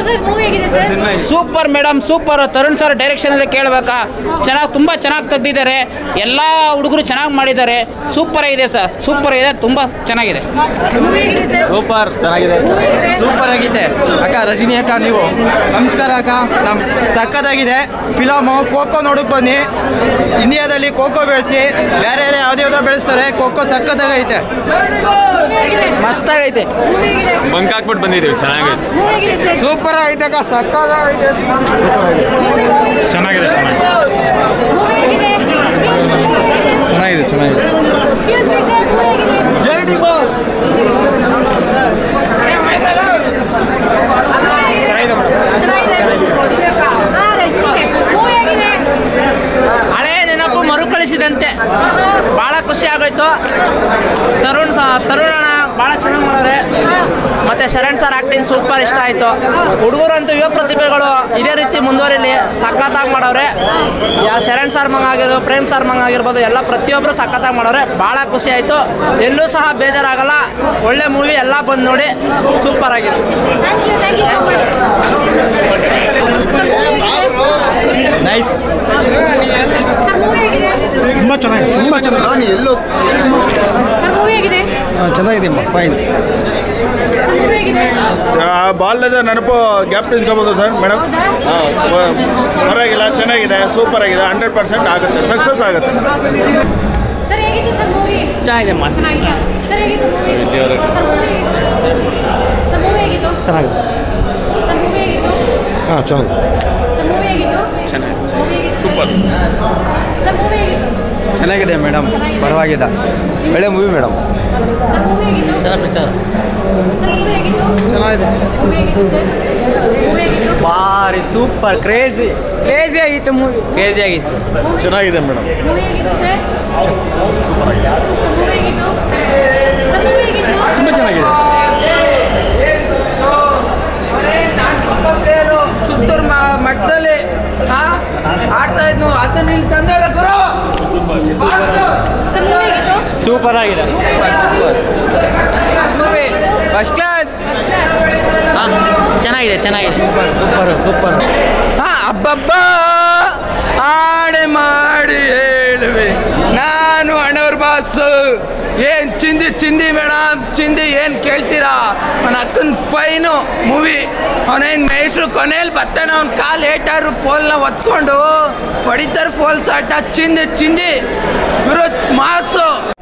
sir movie ಹೇಗಿದೆ sir super madam super Tarun sir direction ಅಂದರೆ ಕೇಳಬೇಕಾ ಚೆನ್ನಾಗಿ ತುಂಬ ಚೆನ್ನಾಗಿ ತೆಗ್ದಿದ್ದಾರೆ ಎಲ್ಲ ಹುಡುಗರು ಚೆನ್ನಾಗಿ ಮಾಡಿದ್ದಾರೆ ಸೂಪರ್ ಆಗಿದೆ ಸರ್ ಸೂಪರ್ ಇದೆ ತುಂಬ ಚೆನ್ನಾಗಿದೆ ಮೂವಿ ಹೇಗಿದೆ ಸರ್ ಸೂಪರ್ ಚೆನ್ನಾಗಿದೆ ಮೂವಿ ಹೇಗಿದೆ ಸೂಪರ್ ಆಗಿದೆ ಅಕ್ಕ ರಜನಿ ಅಕ್ಕ ನೀವು ನಮಸ್ಕಾರ ಅಕ್ಕ ನಮ್ ಸಕ್ಕತ್ತಾಗಿದೆ ಫಿಲಮು ಖೋಖೋ ನೋಡಕ್ ಬನ್ನಿ ಇಂಡಿಯಾದಲ್ಲಿ ಖೋಖೋ ಬೆಳೆಸಿ ಬೇರೆ ಬೇರೆ ಯಾವುದೇ ಯಾವುದೋ ಬೆಳೆಸ್ತಾರೆ ಖೋಖೋ ಸಕ್ಕತ್ತಾಗೈತೆ ಮಸ್ತಾಗೈತೆ ಮೂವಿ ಹೇಗಿದೆ ಬಂಕ್ ಹಾಕ್ಬಿಟ್ಟು ಬಂದಿದ್ದೀವಿ ಚೆನ್ನಾಗಿದೆ ಮೂವಿ ಹೇಗಿದೆ ಸರ್ ಸೂಪರ್ ಆಗೈತೆ ಅಕ್ಕ ಸಕ್ಕತ್ತಾಗೈತೆ ಚೆನ್ನಾಗಿದೆ ಚೆನ್ನಾಗಿದೆ ಮೂವಿ ಹೇಗಿದೆ ಚೆನ್ನಾಗಿದೆ ಚೆನ್ನಾಗಿದೆ ಎಕ್ಸ್ಕ್ಯೂಸ್ ಮೀ ಸರ್ ಮೂವಿ ಹೇಗಿದೆ ಚೆನ್ನಾಗಿದೆ ಹಾ ರಜನಿ ಮೂವಿ ಹೇಗಿದೆ ಹಳೆ ನೆನಪು ಮರುಕಳಿಸಿದಂತೆ ಭಾಳ ಖುಷಿ ಆಗೋಯ್ತು ತರುಣ್ ಸಹ ತರುಣ್ ಅಣ್ಣ ಭಾಳ ಚೆನ್ನಾಗಿ ಮಾಡೋರೆ ಮತ್ತು ಶರಣ್ ಸರ್ ಆ್ಯಕ್ಟಿಂಗ್ ಸೂಪರ್ ಇಷ್ಟ ಆಯಿತು ಹುಡುಗರಂತೂ ಯುವ ಪ್ರತಿಭೆಗಳು ಇದೇ ರೀತಿ ಮುಂದುವರಿಲಿ ಸಖತ್ತಾಗಿ ಮಾಡವ್ರೆ ಯಾ ಶರಣ್ ಸರ್ ಮಂಗ ಆಗಿರ್ಬೋದು ಪ್ರೇಮ್ ಸರ್ ಮಂಗ ಆಗಿರ್ಬೋದು ಎಲ್ಲ ಪ್ರತಿಯೊಬ್ಬರು ಸಖತ್ತಾಗಿ ಮಾಡವ್ರೆ ಭಾಳ ಖುಷಿ ಆಯಿತು ಎಲ್ಲೂ ಸಹ ಬೇಜಾರಾಗಲ್ಲ ಒಳ್ಳೆ ಮೂವಿ ಎಲ್ಲ ಬಂದು ನೋಡಿ ಸೂಪರ್ ಆಗಿದೆ thank you thank you so much sir movie ಹೇಗಿದೆ ನೈಸ್ ಸರ್ ಮೂವಿ ಹೇಗಿದೆ ತುಂಬ ಚೆನ್ನಾಗಿದೆ ತುಂಬ ಚೆನ್ನಾಗಿದೆ ನಾನು ಎಲ್ಲೋ ಸರ್ ಮೂವಿ ಹೇಗಿದೆ ಚೆನ್ನಾಗಿದೆ ಫೈನ್ ಸರ್ ಮೂವಿ ಹೇಗಿದೆ ಬಾಲ್ಯದ ನೆನಪು ಜ್ಞಾಪನಿಸ್ಕೋಬೋದು ಸರ್ ಮೇಡಮ್ ಪರವಾಗಿಲ್ಲ ಚೆನ್ನಾಗಿದೆ ಸೂಪರ್ ಆಗಿದೆ ಹಂಡ್ರೆಡ್ ಪರ್ಸೆಂಟ್ ಆಗುತ್ತೆ ಸಕ್ಸಸ್ ಆಗುತ್ತೆ ಸರ್ ಹೇಗಿತ್ತು ಸರ್ ಮೂವಿ ಚೆನ್ನಾಗಿದೆ ಮಾ ಚೆನ್ನಾಗಿಲ್ಲ ಸರ್ ಹೇಗಿತ್ತು ಮೂವಿ ಸರ್ ಮೂವಿ ಹೇಗಿತ್ತು ಸರ್ ಮೂವಿ ಹೇಗಿತ್ತು ಚೆನ್ನಾಗಿದೆ ಸರ್ ಮೂವಿ ಹೇಗಿತ್ತು ಹಾಂ ಚೆನ್ನಾಗಿದೆ ಸರ್ ಮೂವಿ ಹೇಗಿತ್ತು ಮೂವಿ ಹೇಗಿತ್ತು ಸೂಪರ್ ಸರ್ ಮೂವಿ ಹೇಗಿತ್ತು ಚೆನ್ನಾಗಿದೆ ಮೇಡಮ್ ಪರವಾಗಿಲ್ಲ ಒಳ್ಳೆ ಮೂವಿ ಮೇಡಮ್ ಸರ್ ಮೂವಿ ಹೇಗಿತ್ತು ಸರ್ ಮೂವಿ ಹೇಗಿತ್ತು ಚೆನ್ನಾಗಿದೆ ಮೂವಿ ಹೇಗಿತ್ತು ಸರ್ ಮೂವಿ ಹೇಗಿತ್ತು ಬಾರಿ ಸೂಪರ್ ಕ್ರೇಜಿ ಕ್ರೇಜಿ ಆಗಿತ್ತು ಮೂವಿ ಕ್ರೇಜಿ ಆಗಿತ್ತು ಚೆನ್ನಾಗಿದೆ ಮೇಡಮ್ ಮೂವಿ ಹೇಗಿತ್ತು ಸರ್ ಸರ್ ಮೂವಿ ಹೇಗಿತ್ತು ಸರ್ ಮೂವಿ ಹೇಗಿತ್ತು ತುಂಬ ಚೆನ್ನಾಗಿದೆ ಸುತ್ತೂರು ಮಠದಲ್ಲಿ ಆಡ್ತಾ ಇದ್ನು ಅದನ್ನ ಇಲ್ಲಿ ತಂದಲ್ಲ ಗುರು ಸರ್ ಮೂವಿ ಹೇಗಿತ್ತು ಸೂಪರ್ ಆಗಿದೆ ಫಸ್ಟ್ ಕ್ಲಾಸ್ ಚೆನ್ನಾಗಿದೆ ಚೆನ್ನಾಗಿದೆ ಸೂಪರ್ ಸೂಪರ್ ಅಬ್ಬಬ್ಬ ಆಣೆ ಮಾಡಿ ಹೇಳುವೆ ನಾನು ಹಣವ್ರ ಬಾಸು ಏನ್ ಚಿಂದಿ ಚಿಂದಿ ಮೇಡಮ್ ಚಿಂದಿ ಏನ್ ಕೇಳ್ತೀರಾ ಅವನ ಅಕ್ಕನ ಫೈನು ಮೂವಿ ಅವನೇನ್ ಮೇಷ್ರು ಕೊನೆಯಲ್ಲಿ ಬರ್ತಾನೆ ಅವ್ನ ಕಾಲು ಏಟಾರು ಪೋಲ್ನ ಒತ್ಕೊಂಡು ಹೊಡಿತಾರೆ ಫೋಲ್ ಸಾಟ ಚಿಂದಿ ಚಿಂದಿ ಇರೋ ಮಾಸು